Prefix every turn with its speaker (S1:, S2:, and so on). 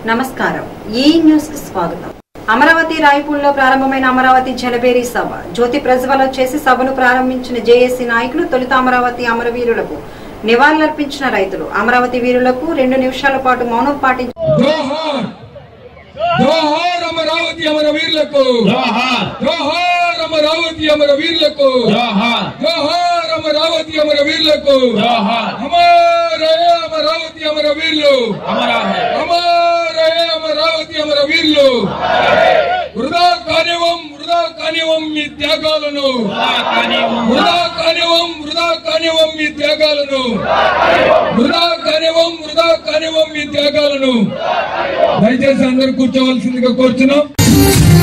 S1: నమస్కారం ఈ న్యూస్ కి స్వాగతం అమరావతి రాయపూర్లో ప్రారంభమైన అమరావతి జలబేరీ సభ జ్యోతి ప్రజ్వల చేసి సభను ప్రారంభించిన జేఏసీ నాయకులు తొలుత అమరావతి అమరవీరులకు నివాళులర్పించిన రైతులు అమరావతి వీరులకు రెండు నిమిషాల పాటు మౌనం పాటించి
S2: జోహార్ జోహార్ అమరావతి అమర వీరులకు
S3: జోహార్
S2: జోహార్ అమరావతి అమర వీరులకు
S3: జోహార్
S2: జోహార్ అమరావతి అమర వీరులకు
S3: జోహార్
S2: అమరే అమరావతి అమర వీరులు
S3: అమరావతి
S2: అమరే అమరావతి అమర వీరులు వృధా కానివం వృధా కానివం మీ త్యాగాలను
S3: కానివ్వం
S2: వృధా కానివం వృధా కానివం మీ త్యాగాలను వృధా కానివం వృధా కానివం మీ త్యాగాలను దయచేసి అందరు కూర్చోవలసిందిగా కోరుచున్నాం